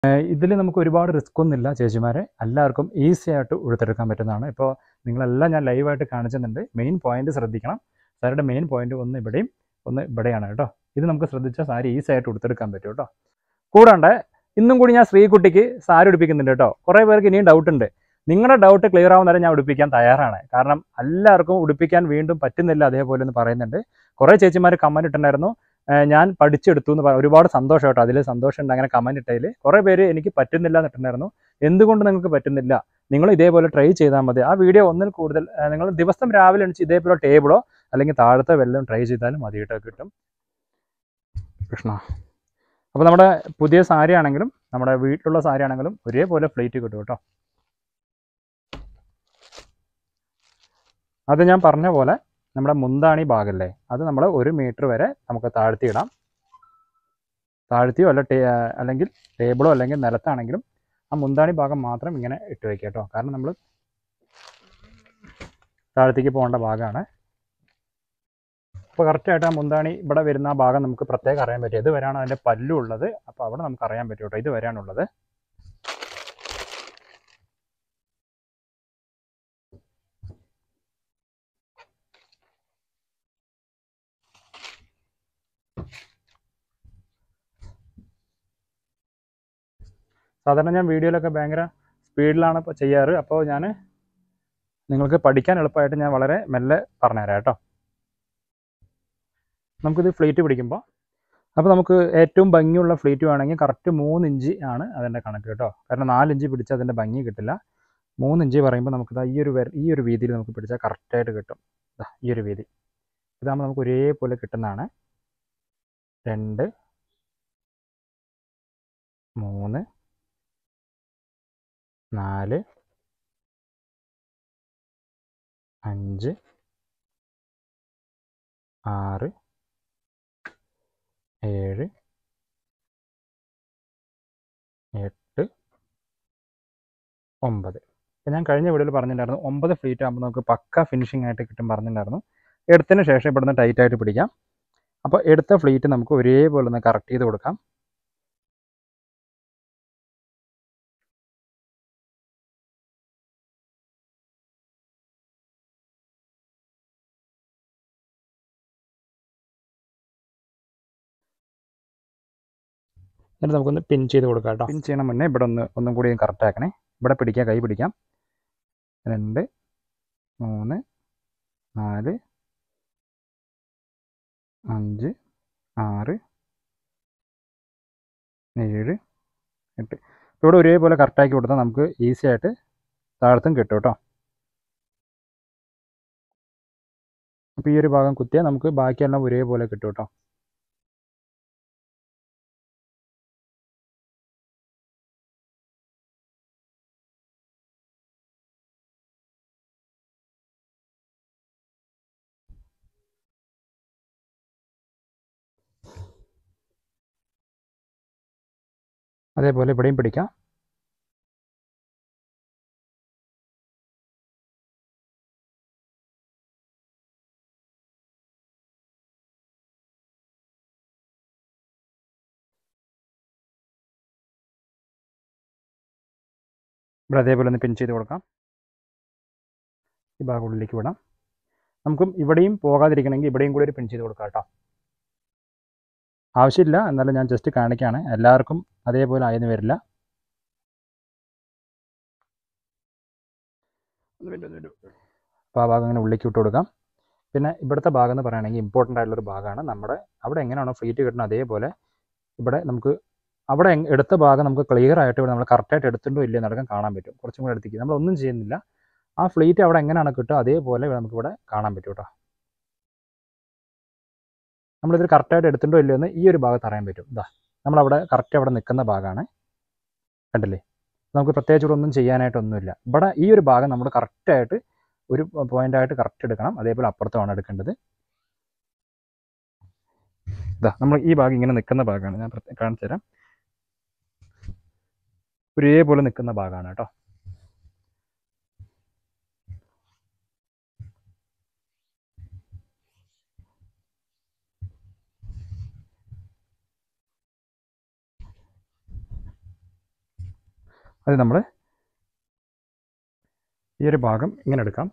ഇതിൽ നമുക്ക് ഒരുപാട് റിസ്ക് ഒന്നുമില്ല ചേച്ചിമാരെ എല്ലാവർക്കും ഈസി ആയിട്ട് ഉഴുത്തെടുക്കാൻ പറ്റുന്നതാണ് ഇപ്പോൾ നിങ്ങളെല്ലാം ഞാൻ ലൈവായിട്ട് കാണിച്ചിട്ടുണ്ട് മെയിൻ പോയിന്റ് ശ്രദ്ധിക്കണം സാരിയുടെ മെയിൻ പോയിന്റ് ഒന്ന് ഇവിടെയും ഒന്ന് ഇവിടെയാണ് കേട്ടോ ഇത് നമുക്ക് ശ്രദ്ധിച്ചാൽ സാരി ഈസി ആയിട്ട് ഉടുത്തെടുക്കാൻ പറ്റും കേട്ടോ കൂടാണ്ട് ഇന്നും കൂടി ഞാൻ ശ്രീകുട്ടിക്ക് സാരി ഉടുപ്പിക്കുന്നുണ്ട് കേട്ടോ കുറേ പേർക്ക് ഇനിയും ഡൗട്ട് ഉണ്ട് നിങ്ങളുടെ ഡൗട്ട് ക്ലിയർ ആവുന്ന വരെ ഞാൻ ഉടുപ്പിക്കാൻ തയ്യാറാണ് കാരണം എല്ലാവർക്കും ഉടുപ്പിക്കാൻ വീണ്ടും പറ്റുന്നില്ല അതേപോലെ എന്ന് പറയുന്നുണ്ട് കുറേ ചേച്ചിമാർ കമൻറ്റ് ഇട്ടിട്ടുണ്ടായിരുന്നു ഏഹ് ഞാൻ പഠിച്ചെടുത്തു എന്ന് പറ ഒരുപാട് സന്തോഷം കേട്ടോ അതിൽ സന്തോഷമുണ്ട് അങ്ങനെ കമൻറ്റ് ഇട്ടതിൽ കുറേ പേര് എനിക്ക് പറ്റുന്നില്ല എന്നിട്ടുണ്ടായിരുന്നു എന്തുകൊണ്ട് നിങ്ങൾക്ക് പറ്റുന്നില്ല നിങ്ങൾ ഇതേപോലെ ട്രൈ ചെയ്താൽ മതി ആ വീഡിയോ ഒന്നിൽ കൂടുതൽ ഏഹ് നിങ്ങൾ ദിവസം രാവിലെ എണിച്ച് ഇതേപോലെ ടേബിളോ അല്ലെങ്കിൽ താഴത്തെ വല്ലതും ട്രൈ ചെയ്താലും മതി കേട്ടോ കിട്ടും കൃഷ്ണ അപ്പോൾ നമ്മുടെ പുതിയ സാരി ആണെങ്കിലും നമ്മുടെ വീട്ടിലുള്ള സാരി ആണെങ്കിലും ഒരേപോലെ ഫ്ലൈറ്റ് കിട്ടും കേട്ടോ അത് ഞാൻ പറഞ്ഞ പോലെ നമ്മുടെ മുന്താണി ഭാഗമല്ലേ അത് നമ്മൾ ഒരു മീറ്റർ വരെ നമുക്ക് താഴ്ത്തി ഇടാം താഴ്ത്തിയോ അല്ല ടേ അല്ലെങ്കിൽ ടേബിളോ അല്ലെങ്കിൽ നിലത്താണെങ്കിലും ആ മുന്താണി ഭാഗം മാത്രം ഇങ്ങനെ ഇട്ട് വയ്ക്കുക കേട്ടോ കാരണം നമ്മൾ താഴത്തേക്ക് പോകേണ്ട ഭാഗമാണ് അപ്പോൾ കറക്റ്റായിട്ട് ആ മുന്താണി ഇവിടെ വരുന്ന ആ ഭാഗം നമുക്ക് പ്രത്യേകം അറിയാൻ പറ്റും ഇത് വരെയാണ് അതിൻ്റെ പല്ലുള്ളത് അപ്പോൾ അവിടെ നമുക്ക് അറിയാൻ പറ്റും കേട്ടോ ഇത് വരെയാണുള്ളത് സാധാരണ ഞാൻ വീഡിയോയിലൊക്കെ ഭയങ്കര സ്പീഡിലാണ് ഇപ്പോൾ ചെയ്യാറ് അപ്പോൾ ഞാൻ നിങ്ങൾക്ക് പഠിക്കാൻ എളുപ്പമായിട്ട് ഞാൻ വളരെ മെല്ലെ പറഞ്ഞുതരാം കേട്ടോ നമുക്കിത് ഫ്ലീറ്റ് പിടിക്കുമ്പോൾ അപ്പോൾ നമുക്ക് ഏറ്റവും ഭംഗിയുള്ള ഫ്ലീറ്റ് വേണമെങ്കിൽ കറക്റ്റ് മൂന്ന് ഇഞ്ച് ആണ് അതിൻ്റെ കണക്ക് കേട്ടോ കാരണം നാല് ഇഞ്ച് പിടിച്ചാൽ അതിൻ്റെ ഭംഗി കിട്ടില്ല മൂന്ന് ഇഞ്ച് പറയുമ്പോൾ നമുക്കിത് ഈ ഒരു വര- ഈ ഒരു വീതിയിൽ നമുക്ക് പിടിച്ചാൽ കറക്റ്റായിട്ട് കിട്ടും ദാ ഈ ഒരു വീതി ഇതാകുമ്പോൾ നമുക്ക് ഒരേപോലെ കിട്ടുന്നതാണ് രണ്ട് മൂന്ന് നാല് അഞ്ച് ആറ് ഏഴ് എട്ട് ഒമ്പത് ഇപ്പം ഞാൻ കഴിഞ്ഞ വീഡിയോയിൽ പറഞ്ഞിട്ടുണ്ടായിരുന്നു ഒമ്പത് ഫ്ലീറ്റ് ആകുമ്പോൾ നമുക്ക് പക്ക ഫിനിഷിംഗ് ആയിട്ട് കിട്ടും പറഞ്ഞിട്ടുണ്ടായിരുന്നു എടുത്തതിന് ശേഷം ഇവിടുന്ന് ടൈറ്റ് ആയിട്ട് പിടിക്കാം അപ്പോൾ എടുത്ത ഫ്ലീറ്റ് നമുക്ക് ഒരേപോലെ ഒന്ന് കറക്റ്റ് ചെയ്ത് കൊടുക്കാം എന്നിട്ട് നമുക്കൊന്ന് പിൻ ചെയ്ത് കൊടുക്കാം കേട്ടോ പിൻ ചെയ്യണം മുന്നേ ഇവിടെ ഒന്ന് ഒന്നും കൂടി കറക്റ്റ് ആക്കണേ ഇവിടെ പിടിക്കാം കൈ പിടിക്കാം രണ്ട് മൂന്ന് നാല് അഞ്ച് ആറ് ഏഴ് എട്ട് ഇവിടെ ഒരേപോലെ കറക്റ്റാക്കി കൊടുത്താൽ നമുക്ക് ഈസി ആയിട്ട് താഴത്തും കിട്ടും കേട്ടോ അപ്പോൾ ഈ ഒരു ഭാഗം കുത്തിയാൽ നമുക്ക് ബാക്കിയെല്ലാം ഒരേപോലെ കിട്ടും കേട്ടോ അതേപോലെ ഇവിടെയും പിടിക്കാം ഇവിടെ അതേപോലെ ഒന്ന് പിൻ ചെയ്ത് കൊടുക്കാം ഈ ഭാഗം ഉള്ളിലേക്ക് വിടാം നമുക്കും ഇവിടെയും പോകാതിരിക്കണമെങ്കിൽ ഇവിടെയും കൂടി ഒരു പിൻ ചെയ്ത് കൊടുക്കാം കേട്ടോ ആവശ്യമില്ല എന്നാലും ഞാൻ ജസ്റ്റ് കാണിക്കുകയാണ് എല്ലാവർക്കും അതേപോലെ ആയെന്ന് വരില്ല അപ്പോൾ ആ ഭാഗം ഇങ്ങനെ ഉള്ളിലേക്ക് വിട്ട് കൊടുക്കാം പിന്നെ ഇവിടുത്തെ ഭാഗം എന്ന് പറയുകയാണെങ്കിൽ ഇമ്പോർട്ടൻ്റ് ആയിട്ടുള്ളൊരു ഭാഗമാണ് നമ്മുടെ അവിടെ എങ്ങനെയാണോ ഫ്ലീറ്റ് കിട്ടുന്നത് അതേപോലെ ഇവിടെ നമുക്ക് അവിടെ എങ് എടുത്ത ഭാഗം നമുക്ക് ക്ലിയർ ആയിട്ട് ഇവിടെ നമ്മൾ കറക്റ്റായിട്ട് എടുത്തിട്ടുണ്ടോ ഇല്ലയോ എന്നടക്കം കാണാൻ പറ്റും കുറച്ചും കൂടെ എടുത്തേക്ക് നമ്മളൊന്നും ചെയ്യുന്നില്ല ആ ഫ്ലീറ്റ് അവിടെ എങ്ങനെയാണ് കിട്ടുക അതേപോലെ നമുക്ക് ഇവിടെ കാണാൻ പറ്റും കേട്ടോ നമ്മളിത് കറക്റ്റായിട്ട് എടുത്തിട്ടുണ്ടോ ഇല്ലയോ എന്ന് ഈ ഒരു ഭാഗത്ത് അറിയാൻ പറ്റും ഇതാ നമ്മളവിടെ കറക്റ്റ് അവിടെ നിൽക്കുന്ന ഭാഗമാണ് കണ്ടില്ലേ നമുക്ക് പ്രത്യേകിച്ച് ഇവിടെ ഒന്നും ചെയ്യാനായിട്ടൊന്നുമില്ല ഇവിടെ ഈ ഒരു ഭാഗം നമ്മൾ കറക്റ്റായിട്ട് ഒരു പോയിൻ്റായിട്ട് കറക്റ്റ് എടുക്കണം അതേപോലെ അപ്പുറത്തുമാണ് എടുക്കേണ്ടത് ഇതാ നമ്മൾ ഈ ഭാഗം ഇങ്ങനെ നിൽക്കുന്ന ഭാഗമാണ് ഞാൻ പ്രത്യേകം കാണിച്ചു തരാം ഒരേപോലെ നിൽക്കുന്ന ഭാഗമാണ് കേട്ടോ അത് നമ്മൾ ഈ ഒരു ഭാഗം ഇങ്ങനെ എടുക്കാം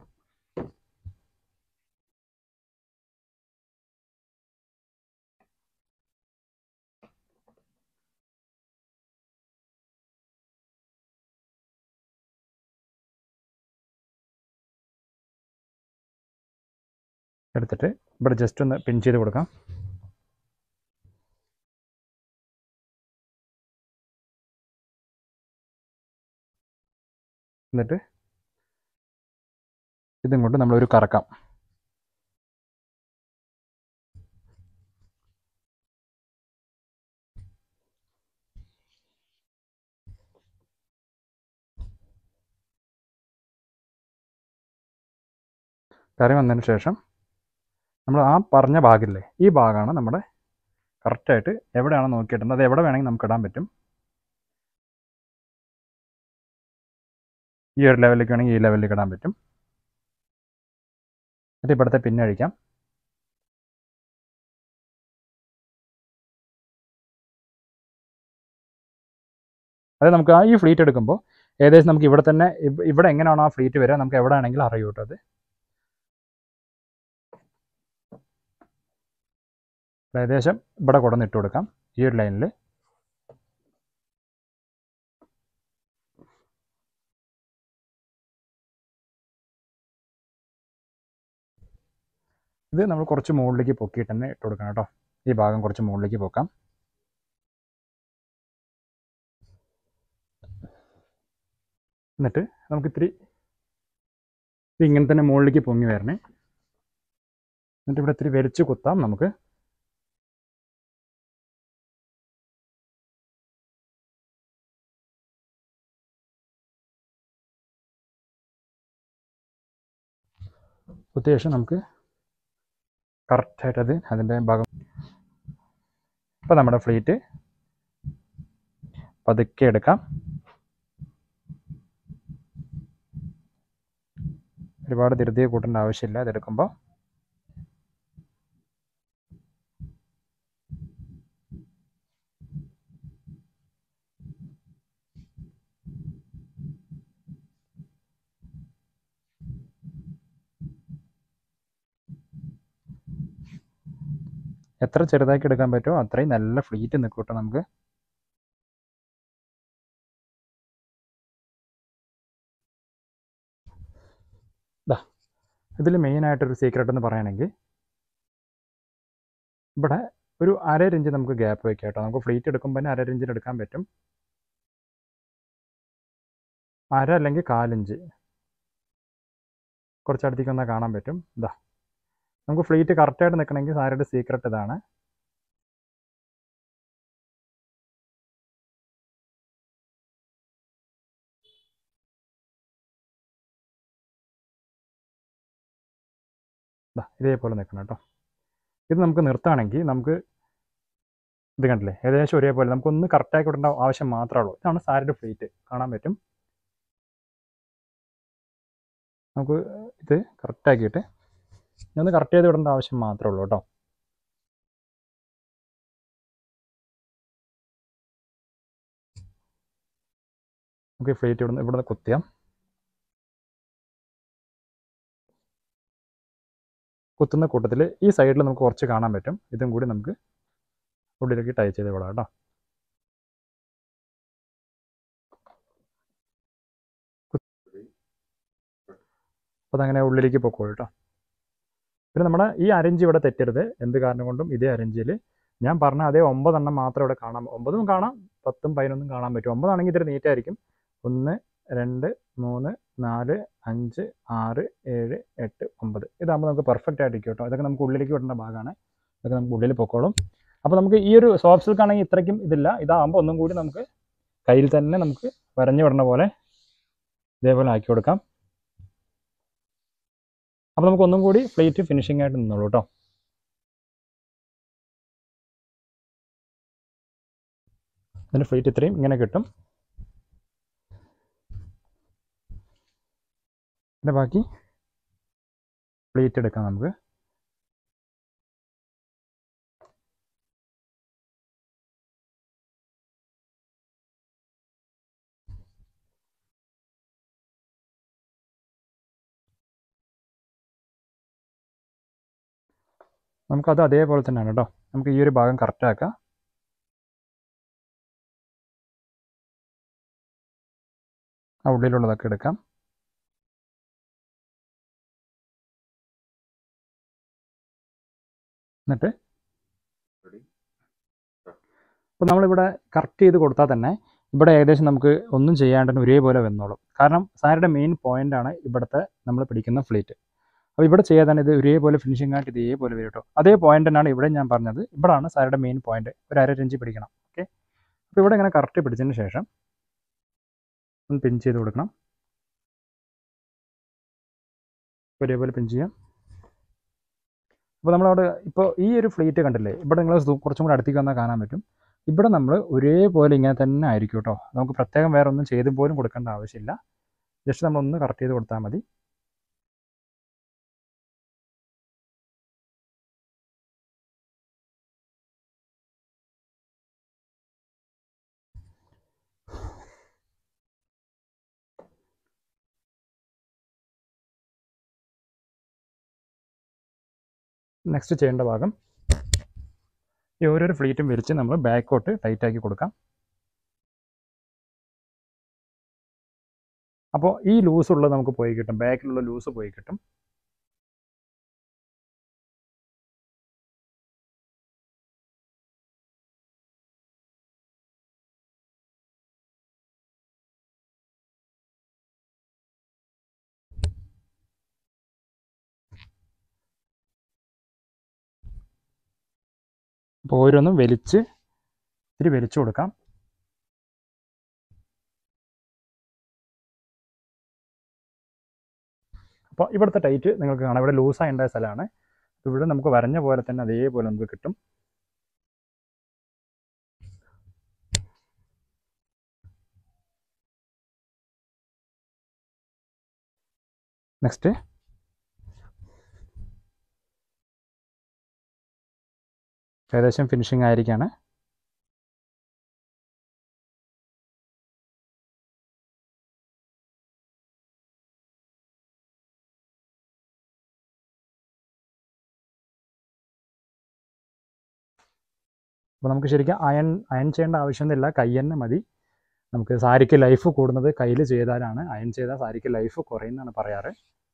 എടുത്തിട്ട് ഇവിടെ ജസ്റ്റ് ഒന്ന് പിൻ ചെയ്ത് കൊടുക്കാം എന്നിട്ട് ഇതും കൊണ്ട് നമ്മളൊരു കറക്കാം കറി വന്നതിന് ശേഷം നമ്മൾ ആ പറഞ്ഞ ഭാഗമില്ലേ ഈ ഭാഗമാണ് നമ്മുടെ കറക്റ്റായിട്ട് എവിടെയാണ് നോക്കിയിട്ടുണ്ട് അത് എവിടെ വേണമെങ്കിൽ നമുക്ക് ഇടാൻ പറ്റും ഈ ഒരു ലെവലിലേക്ക് വേണമെങ്കിൽ ഈ ലെവലിലേക്ക് ഇടാൻ പറ്റും എന്നിട്ട് ഇവിടുത്തെ പിന്നെ അഴിക്കാം അത് നമുക്ക് ആ ഈ ഫ്ലീറ്റ് എടുക്കുമ്പോൾ ഏകദേശം നമുക്ക് ഇവിടെ തന്നെ ഇവ- ഇവിടെ എങ്ങനെയാണോ ആ ഫ്ലീറ്റ് വരിക നമുക്ക് എവിടെ ആണെങ്കിലും അറിയൂ കേട്ടോ അത് ഏകദേശം ഇവിടെ കൊണ്ടുവന്ന് ഇട്ട് കൊടുക്കാം ഈ ഒരു ലൈനിൽ ഇത് നമ്മൾ കുറച്ച് മുകളിലേക്ക് പൊക്കിയിട്ട് തന്നെ ഇട്ട് കൊടുക്കണം കേട്ടോ ഈ ഭാഗം കുറച്ച് മുകളിലേക്ക് പൊക്കാം എന്നിട്ട് നമുക്ക് ഇത്തിരി ഇത് ഇങ്ങനെ തന്നെ മുകളിലേക്ക് പൊങ്ങി വരണേ എന്നിട്ട് ഇവിടെ ഇത്തിരി വരച്ച് കുത്താം നമുക്ക് കുത്തിയ ശേഷം നമുക്ക് കറക്റ്റായിട്ട് അത് അതിൻ്റെ ഭാഗം ഇപ്പോൾ നമ്മുടെ ഫ്ലീറ്റ് പതുക്കെ എടുക്കാം ഒരുപാട് ധൃതി കൂട്ടേണ്ട ആവശ്യമില്ല ഇതെടുക്കുമ്പോൾ എത്ര ചെറുതാക്കി എടുക്കാൻ പറ്റുമോ അത്രയും നല്ല ഫ്ലീറ്റ് നിൽക്കും കേട്ടോ നമുക്ക് ഇതിൽ മെയിനായിട്ടൊരു സീക്രട്ട് എന്ന് പറയുകയാണെങ്കിൽ ഇവിടെ ഒരു അര ഇഞ്ച് നമുക്ക് ഗ്യാപ്പ് വെക്കാം കേട്ടോ നമുക്ക് ഫ്ലീറ്റ് എടുക്കുമ്പോൾ തന്നെ അര ഇഞ്ചിന് എടുക്കാൻ പറ്റും അര അല്ലെങ്കിൽ കാലിഞ്ച് കുറച്ചടുത്തേക്ക് വന്നാൽ കാണാൻ പറ്റും ഇതാ നമുക്ക് ഫ്ലീറ്റ് കറക്റ്റായിട്ട് നിൽക്കണമെങ്കിൽ സാരയുടെ സീക്രട്ട് ഇതാണ് ദാ ഇതേപോലെ നിൽക്കണം കേട്ടോ ഇത് നമുക്ക് നിർത്തുകയാണെങ്കിൽ നമുക്ക് ഇത് കണ്ടില്ലേ ഏകദേശം ഒരേപോലെ നമുക്കൊന്ന് കറക്റ്റാക്കി വിടേണ്ട ആവശ്യം മാത്രമേ ഉള്ളൂ ഇതാണ് സാരിയുടെ ഫ്ലീറ്റ് കാണാൻ പറ്റും നമുക്ക് ഇത് കറക്റ്റാക്കിയിട്ട് ഒന്ന് കറക്റ്റ് ചെയ്ത് വിടേണ്ട ആവശ്യം മാത്രമേ ഉള്ളൂ കേട്ടോ നമുക്ക് ഈ ഫ്ലീറ്റ് ഇവിടുന്ന് ഇവിടുന്ന് കുത്തിയാം കുത്തുന്ന കൂട്ടത്തിൽ ഈ സൈഡിൽ നമുക്ക് കുറച്ച് കാണാൻ പറ്റും ഇതും കൂടി നമുക്ക് ഉള്ളിലേക്ക് ടൈ ചെയ്ത് വിടാം കേട്ടോ അപ്പോൾ അതങ്ങനെ ഉള്ളിലേക്ക് പൊക്കോളൂ കേട്ടോ പിന്നെ നമ്മുടെ ഈ അരഞ്ച് ഇവിടെ തെറ്റരുത് എന്ത് കാരണം കൊണ്ടും ഇതേ അരഞ്ചിൽ ഞാൻ പറഞ്ഞ അതേ ഒമ്പതെണ്ണം മാത്രം ഇവിടെ കാണാം ഒമ്പതും കാണാം പത്തും പതിനൊന്നും കാണാൻ പറ്റും ഒമ്പതാണെങ്കിൽ ഇത്തിരി നീറ്റായിരിക്കും ഒന്ന് രണ്ട് മൂന്ന് നാല് അഞ്ച് ആറ് ഏഴ് എട്ട് ഒമ്പത് ഇതാകുമ്പോൾ നമുക്ക് പെർഫെക്റ്റ് ആയിട്ടിരിക്കും കേട്ടോ ഇതൊക്കെ നമുക്ക് ഉള്ളിലേക്ക് വിടേണ്ട ഭാഗമാണ് ഇതൊക്കെ നമുക്ക് ഉള്ളിൽ പൊക്കോളും അപ്പോൾ നമുക്ക് ഈ ഒരു സോഫ്റ്റ് സിൽക്ക് ആണെങ്കിൽ ഇത്രയ്ക്കും ഇതില്ല ഇതാകുമ്പോൾ ഒന്നും കൂടി നമുക്ക് കയ്യിൽ തന്നെ നമുക്ക് വരഞ്ഞു വിടണ പോലെ ഇതേപോലെ ആക്കി കൊടുക്കാം അപ്പോൾ നമുക്ക് ഒന്നും കൂടി പ്ലേറ്റ് ഫിനിഷിംഗ് ആയിട്ട് നിന്നോളൂ കേട്ടോ അതിൻ്റെ പ്ലേറ്റ് ഇത്രയും ഇങ്ങനെ കിട്ടും പിന്നെ ബാക്കി പ്ലേറ്റ് എടുക്കാം നമുക്ക് നമുക്കത് അതേപോലെ തന്നെയാണ് കേട്ടോ നമുക്ക് ഈ ഒരു ഭാഗം കറക്റ്റ് ആക്കാം ആ ഉള്ളിലുള്ളതൊക്കെ എടുക്കാം എന്നിട്ട് അപ്പോൾ നമ്മളിവിടെ കറക്റ്റ് ചെയ്ത് കൊടുത്താൽ തന്നെ ഇവിടെ ഏകദേശം നമുക്ക് ഒന്നും ചെയ്യാണ്ട് തന്നെ ഒരേപോലെ വന്നോളും കാരണം സാരിയുടെ മെയിൻ പോയിൻ്റാണ് ഇവിടുത്തെ നമ്മൾ പിടിക്കുന്ന ഫ്ലീറ്റ് അപ്പോൾ ഇവിടെ ചെയ്യാൻ തന്നെ ഇത് ഒരേപോലെ ഫിനിഷിംഗ് ആയിട്ട് ഇതേപോലെ വരും കേട്ടോ അതേ പോയിന്റ് തന്നെയാണ് ഇവിടെ ഞാൻ പറഞ്ഞത് ഇവിടാണ് സാരിയുടെ മെയിൻ പോയിന്റ് ഒരു അര ഇഞ്ച് പിടിക്കണം ഓക്കെ അപ്പോൾ ഇവിടെ ഇങ്ങനെ കറക്റ്റ് പിടിച്ചതിന് ശേഷം ഒന്ന് പിൻ ചെയ്ത് കൊടുക്കണം ഒരേപോലെ പിൻ ചെയ്യാം അപ്പോൾ നമ്മളവിടെ ഇപ്പോൾ ഈ ഒരു ഫ്ലീറ്റ് കണ്ടില്ലേ ഇവിടെ നിങ്ങൾ കുറച്ചും കൂടെ അടുത്തേക്ക് വന്നാൽ കാണാൻ പറ്റും ഇവിടെ നമ്മൾ ഒരേപോലെ ഇങ്ങനെ തന്നെ ആയിരിക്കും കേട്ടോ നമുക്ക് പ്രത്യേകം വേറെ ഒന്നും ചെയ്ത് പോലും കൊടുക്കേണ്ട ആവശ്യമില്ല ജസ്റ്റ് നമ്മളൊന്ന് കറക്റ്റ് ചെയ്ത് കൊടുത്താൽ മതി നെക്സ്റ്റ് ചെയ്യേണ്ട ഭാഗം ഈ ഓരോരോ ഫ്ലീറ്റും വിരിച്ച് നമ്മൾ ബാക്കോട്ട് ടൈറ്റാക്കി കൊടുക്കാം അപ്പോൾ ഈ ലൂസ് ഉള്ളത് നമുക്ക് പോയി കിട്ടും ബാക്കിലുള്ള ലൂസ് പോയി കിട്ടും അപ്പോൾ ഓരോന്നും വലിച്ച് ഇത്തിരി വലിച്ചു കൊടുക്കാം അപ്പോൾ ഇവിടുത്തെ ടൈറ്റ് നിങ്ങൾക്ക് കാണാം ഇവിടെ ലൂസായി ഉണ്ടായ സ്ഥലമാണ് ഇവിടെ നമുക്ക് വരഞ്ഞ പോലെ തന്നെ അതേപോലെ നമുക്ക് കിട്ടും നെക്സ്റ്റ് ഏകദേശം ഫിനിഷിംഗ് ആയിരിക്കാണ് അപ്പോൾ നമുക്ക് ശരിക്കും അയൺ അയൺ ചെയ്യേണ്ട ആവശ്യമൊന്നുമില്ല കൈ തന്നെ മതി നമുക്ക് സാരിക്ക് ലൈഫ് കൂടുന്നത് കയ്യിൽ ചെയ്താലാണ് അയൺ ചെയ്താൽ സാരിക്ക് ലൈഫ് കുറയുന്നതാണ് പറയാറ്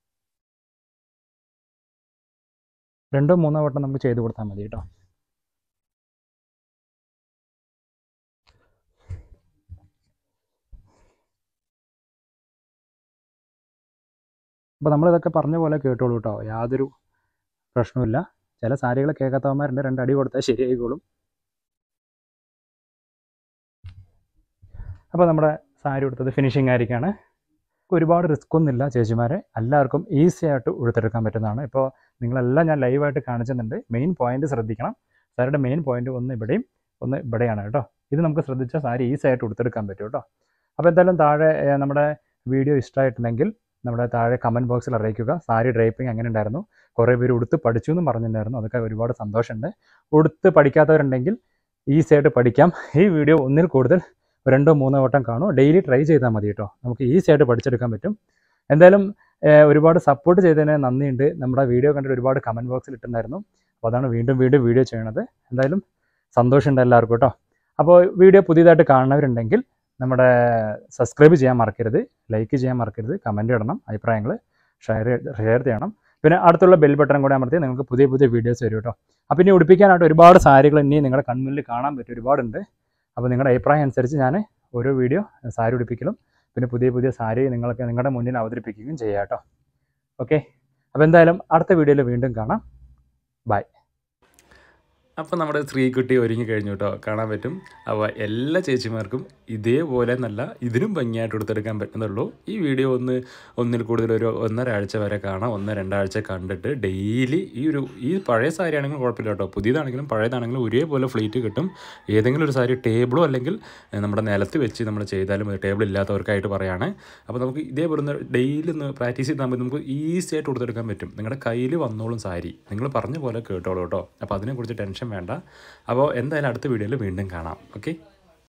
രണ്ടോ മൂന്നോ വട്ടം നമുക്ക് ചെയ്ത് കൊടുത്താൽ മതി കേട്ടോ അപ്പോൾ നമ്മളിതൊക്കെ പറഞ്ഞ പോലെ കേട്ടോളൂ കേട്ടോ യാതൊരു പ്രശ്നവുമില്ല ചില സാരികൾ കേൾക്കാത്തവന്മാരുണ്ട് രണ്ടടി കൊടുത്താൽ ശരിയായിക്കോളും അപ്പോൾ നമ്മുടെ സാരി കൊടുത്തത് ഫിനിഷിംഗ് ആയിരിക്കാണ് ഒരുപാട് റിസ്ക് ഒന്നുമില്ല ചേച്ചിമാരെ എല്ലാവർക്കും ഈസി ആയിട്ട് ഉടുത്തെടുക്കാൻ പറ്റുന്നതാണ് ഇപ്പോൾ നിങ്ങളെല്ലാം ഞാൻ ലൈവായിട്ട് കാണിച്ചിട്ടുണ്ട് മെയിൻ പോയിന്റ് ശ്രദ്ധിക്കണം സാരിയുടെ മെയിൻ പോയിന്റ് ഒന്ന് ഇവിടെയും ഒന്ന് ഇവിടെയാണ് കേട്ടോ ഇത് നമുക്ക് ശ്രദ്ധിച്ചാൽ സാരി ഈസി ആയിട്ട് ഉടുത്തെടുക്കാൻ പറ്റും കേട്ടോ അപ്പോൾ എന്തായാലും താഴെ ഏഹ്, നമ്മുടെ വീഡിയോ ഇഷ്ടമായിട്ടുണ്ടെങ്കിൽ നമ്മുടെ താഴെ കമൻറ്റ് ബോക്സിൽ അറിയിക്കുക സാരി ഡ്രൈപ്പിംഗ് എങ്ങനെ ഉണ്ടായിരുന്നു കുറേ പേര് ഉടുത്ത് പഠിച്ചു എന്നും പറഞ്ഞിട്ടുണ്ടായിരുന്നു അതൊക്കെ ഒരുപാട് സന്തോഷമുണ്ട് ഉടുത്ത് പഠിക്കാത്തവരുണ്ടെങ്കിൽ ഈസി ആയിട്ട് പഠിക്കാം ഈ വീഡിയോ ഒന്നിൽ കൂടുതൽ രണ്ടോ മൂന്നോ വട്ടം കാണും ഡെയിലി ട്രൈ ചെയ്താൽ മതി കേട്ടോ നമുക്ക് ഈസി ആയിട്ട് പഠിച്ചെടുക്കാൻ പറ്റും എന്തായാലും ഏഹ്, ഒരുപാട് സപ്പോർട്ട് ചെയ്തതിന് നന്ദിയുണ്ട് നമ്മുടെ വീഡിയോ കണ്ടിട്ട് ഒരുപാട് കമൻറ്റ് ബോക്സിൽ ഇട്ടുണ്ടായിരുന്നു അപ്പോൾ അതാണ് വീണ്ടും വീണ്ടും വീഡിയോ ചെയ്യണത് എന്തായാലും സന്തോഷമുണ്ട് എല്ലാവർക്കും കേട്ടോ അപ്പോൾ വീഡിയോ പുതിയതായിട്ട് കാണുന്നവരുണ്ടെങ്കിൽ നമ്മുടെ സബ്സ്ക്രൈബ് ചെയ്യാൻ മറക്കരുത് ലൈക്ക് ചെയ്യാൻ മറക്കരുത് കമൻറ്റ് ഇടണം അഭിപ്രായങ്ങൾ ഷെയർ ഷെയർ ചെയ്യണം പിന്നെ അടുത്തുള്ള ബെൽ ബട്ടൺ കൂടെ അമർത്തി നിങ്ങൾക്ക് പുതിയ പുതിയ വീഡിയോസ് വരും കേട്ടോ അപ്പോൾ ഇനി ഉടുപ്പിക്കാനായിട്ട് ഒരുപാട് സാരികൾ ഇനി നിങ്ങളുടെ കൺമുന്നിൽ കാണാൻ പറ്റും ഒരുപാടുണ്ട് അപ്പോൾ നിങ്ങളുടെ അഭിപ്രായം അനുസരിച്ച് ഞാൻ ഓരോ വീഡിയോ സാരി ഉടുപ്പിക്കലും പിന്നെ പുതിയ പുതിയ സാരി നിങ്ങൾക്ക് നിങ്ങളുടെ മുന്നിൽ അവതരിപ്പിക്കുകയും ചെയ്യാം കേട്ടോ ഓക്കെ അപ്പോൾ എന്തായാലും അടുത്ത വീഡിയോയിൽ വീണ്ടും കാണാം ബൈ അപ്പോൾ നമ്മുടെ സ്ത്രീക്കുട്ടി ഒരുങ്ങി കഴിഞ്ഞു കേട്ടോ കാണാൻ പറ്റും അപ്പോൾ എല്ലാ ചേച്ചിമാർക്കും ഇതേപോലെ നല്ല ഇതിനും ഭംഗിയായിട്ട് എടുത്തെടുക്കാൻ പറ്റുന്നുള്ളൂ ഈ വീഡിയോ ഒന്ന് ഒന്നിൽ കൂടുതൽ ഒരു ഒന്നര ആഴ്ച വരെ കാണാം ഒന്ന് രണ്ടാഴ്ച കണ്ടിട്ട് ഡെയിലി ഈ ഒരു ഈ പഴയ സാരി ആണെങ്കിലും കുഴപ്പമില്ല കേട്ടോ പുതിയതാണെങ്കിലും പഴയതാണെങ്കിലും ഒരേപോലെ ഫ്ലീറ്റ് കിട്ടും ഏതെങ്കിലും ഒരു സാരി ടേബിളോ അല്ലെങ്കിൽ ഏഹ്, നമ്മുടെ നിലത്ത് വെച്ച് നമ്മൾ ചെയ്താലും മതി. ടേബിൾ ഇല്ലാത്തവർക്കായിട്ട് പറയുകയാണ് അപ്പോൾ നമുക്ക് ഇതേപോലെ ഒന്ന് ഡെയിലി ഒന്ന് പ്രാക്ടീസ് ചെയ്താൽ മതി നമുക്ക് ഈസി ആയിട്ട് കൊടുത്തെടുക്കാൻ പറ്റും നിങ്ങളുടെ കയ്യിൽ വന്നോളും സാരി നിങ്ങൾ പറഞ്ഞ പോലെ കേട്ടോളൂ കേട്ടോ അപ്പോൾ അതിനെക്കുറിച്ച് ടെൻഷൻ വേണ്ട അപ്പോൾ എന്തായാലും അടുത്ത വീഡിയോയിൽ വീണ്ടും കാണാം ഓക്കെ